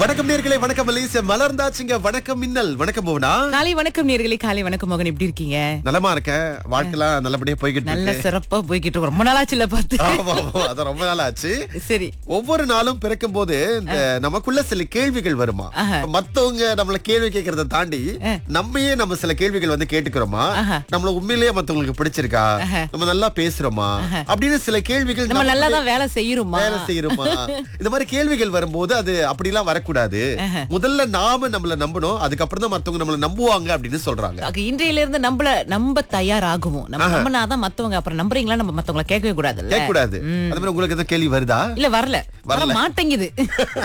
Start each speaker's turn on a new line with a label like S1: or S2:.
S1: வணக்கம் நேர்களே வணக்கம் மலேசியா மலர்ந்தாச்சுங்க வணக்கம் மின்னல் வணக்கம் போவனா
S2: காலை வணக்கம் நேர்களே காலை வணக்கம் மகன் எப்படி இருக்கீங்க
S1: நலமா இருக்கேன் வாழ்க்கைலாம் நல்லபடியா போய்கிட்டு
S2: நல்ல
S1: இருக்கு
S2: சிறப்பா போய்கிட்டு இருக்கு. ரொம்ப நாளாச்சுல பார்த்து
S1: ஆமா, ஆமா, அது ரொம்ப நாள் ஆச்சு
S2: சரி
S1: ஒவ்வொரு நாளும் பிறக்கும் போது இந்த நமக்குள்ள சில கேள்விகள் வருமா
S2: ஆஹா.
S1: மத்தவங்க நம்மள கேள்வி கேட்கறத தாண்டி நம்மையே நம்ம சில கேள்விகள் வந்து கேட்டுக்கிறோமா
S2: ஆஹா.
S1: நம்மள உண்மையிலேயே மத்தவங்களுக்கு பிடிச்சிருக்கா நம்ம நல்லா பேசுறோமா அப்படின்னு சில கேள்விகள்
S2: நம்ம
S1: நமக்குள்ளே
S2: நல்லா தான் வேலை செய்யறோமா
S1: வேலை செய்யறோமா இந்த மாதிரி கேள்விகள் வரும்போது அது அப்படிலாம் வரக்கூடாது முதல்ல நாம நம்மள நம்பணும் அதுக்கப்புறம் தான் மத்தவங்க நம்மள நம்புவாங்க அப்படின்னு சொல்றாங்க
S2: ஆக, இன்றையில இருந்து நம்மள நம்ப தயாராகுவோம் நம்ம நம்பினாதான் மத்தவங்க அப்புறம் நம்புறீங்களா நம்ம மத்தவங்கள கேட்கவே கூடாதுல்ல
S1: கேட்க கூடாது அது மாதிரி உங்களுக்கு எதுவும் கேள்வி வருதா
S2: இல்ல வரல வர
S1: வரல.
S2: மாட்டேங்குது